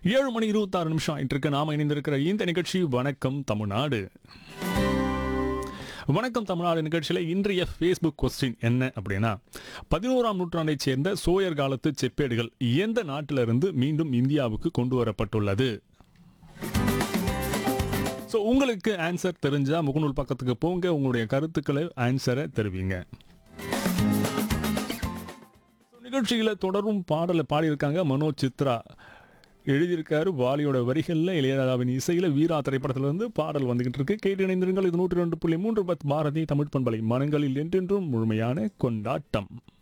ஏழு மணி இருபத்தாறு நிமிஷம் ஆயிட்டு இருக்கு நாம இணைந்திருக்கிற இந்த நிகழ்ச்சி வணக்கம் தமிழ்நாடு வணக்கம் தமிழ்நாடு நிகழ்ச்சியில் இன்றைய ஃபேஸ்புக் கொஸ்டின் என்ன அப்படின்னா பதினோராம் நூற்றாண்டைச் சேர்ந்த சோயர் காலத்து செப்பேடுகள் எந்த நாட்டிலிருந்து மீண்டும் இந்தியாவுக்கு கொண்டு வரப்பட்டுள்ளது ஸோ உங்களுக்கு ஆன்சர் தெரிஞ்சா முகநூல் பக்கத்துக்கு போங்க உங்களுடைய கருத்துக்களை ஆன்சரை தெரிவிங்க So, நிகழ்ச்சியில தொடரும் பாடலை பாடியிருக்காங்க மனோஜ் சித்ரா எழுதியிருக்காரு வாலியோட வரிகளில் இளையராஜாவின் இசையில வீரா திரைப்படத்திலிருந்து பாடல் வந்துகிட்டு இருக்கு கேட்டு இணைந்திருங்கள் இது நூற்றி ரெண்டு புள்ளி மூன்று பத் பாரதி தமிழ் பண்பலை மனங்களில் என்றென்றும் முழுமையான கொண்டாட்டம்